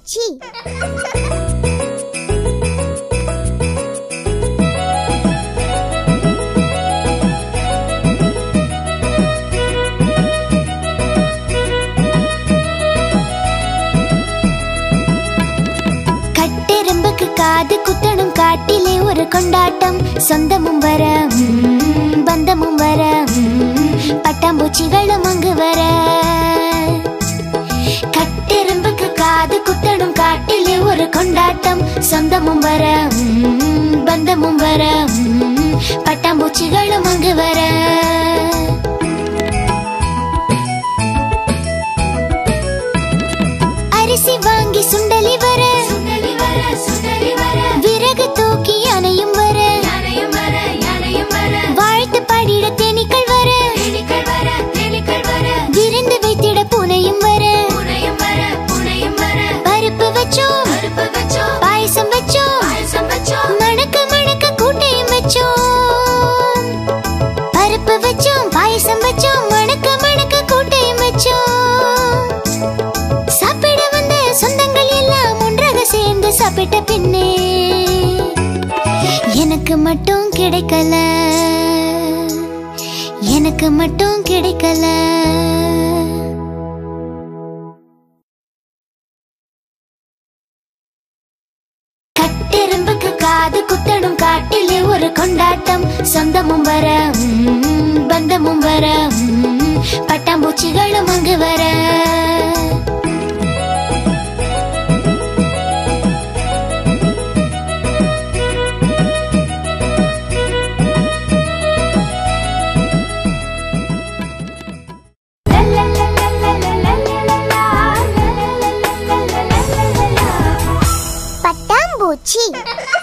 பூச்சி கட்டெரும்புக்கு காது குத்தணும் காட்டிலே ஒரு கொண்டாட்டம் சொந்தமும் வர ம், பந்தமும் வர ம், பட்டாம்பூச்சிகளும் அங்கு வர கட்டெரும்புக்கு காது குத்தணும் காட்டிலே ஒரு கொண்டாட்டம் சொந்தமும் வர ம், பந்தமும் வர ம், பட்டாம்பூச்சிகளும் அங்கு வர அரிசி வாங்கி சுண்டலி வர விறகு தூக்கி அணையும் வர வாழ்த்து பாடிட தேனீக்கள் வர விருந்து வைத்திட பூனையும் வர பருப்பு வச்சோம் பாயசம் வச்சோம் மணக்க மணக்க கூட்டையும் வச்சோம் பருப்பு வச்சோம் பாயசம் வச்சோம் மணக்க மணக்க கூட்டையும் வச்சோம் சாப்பிட வந்த சொந்தங்கள் எல்லாம் ஒன்றாக சேர்ந்து சாப்பிட்ட பின்னே எனக்கு மட்டும் கிடைக்கல எனக்கு மட்டும் கிடைக்கல கட்டெரும்புக்கு காது குத்தணும் காட்டிலே ஒரு கொண்டாட்டம் சொந்தமும் வர ம், பந்தமும் வர ம், பட்டாம்பூச்சிகளும் அங்கு வர பட்டாம்பூச்சி